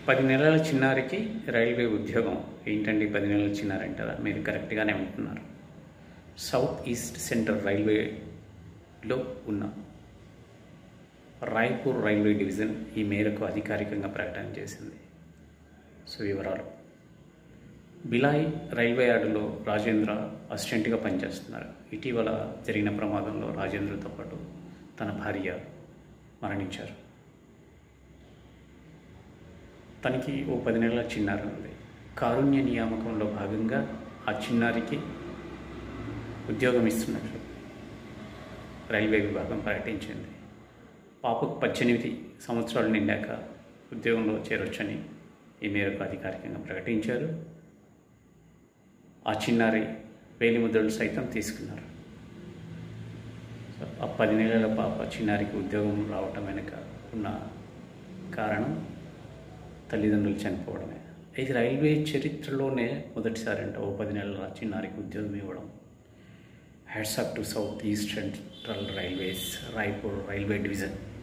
పది నెలల చిన్నారికి రైల్వే ఉద్యోగం ఏంటండి పది నెలల చిన్నారి అంటారా మీరు కరెక్ట్గానే ఉంటున్నారు సౌత్ ఈస్ట్ సెంట్రల్ రైల్వేలో ఉన్న రాయ్పూర్ రైల్వే డివిజన్ ఈ మేరకు అధికారికంగా ప్రకటన చేసింది సో వివరాలు బిలాయ్ రైల్వే యార్డులో రాజేంద్ర అసిస్టెంట్గా పనిచేస్తున్నారు ఇటీవల జరిగిన ప్రమాదంలో రాజేంద్రతో పాటు తన భార్య మరణించారు తనకి ఓ పది నెలల చిన్నారి ఉంది కారుణ్య నియామకంలో భాగంగా ఆ చిన్నారికి ఉద్యోగం ఇస్తున్నట్లు రైల్వే విభాగం ప్రకటించింది పాపకు పద్దెనిమిది సంవత్సరాలు నిండాక ఉద్యోగంలో చేరొచ్చని ఈ మేరకు అధికారికంగా ప్రకటించారు ఆ చిన్నారి వేలి ముద్రలు సైతం తీసుకున్నారు సో ఆ పది నెలల పాప చిన్నారికి ఉద్యోగం రావటం వెనుక ఉన్న కారణం తల్లిదండ్రులు చనిపోవడమే ఇది రైల్వే చరిత్రలోనే మొదటిసారంట ఓ పది నెలల చిన్నారికి ఉద్యోగం ఇవ్వడం hats up to South East Central Railways Raipur railway division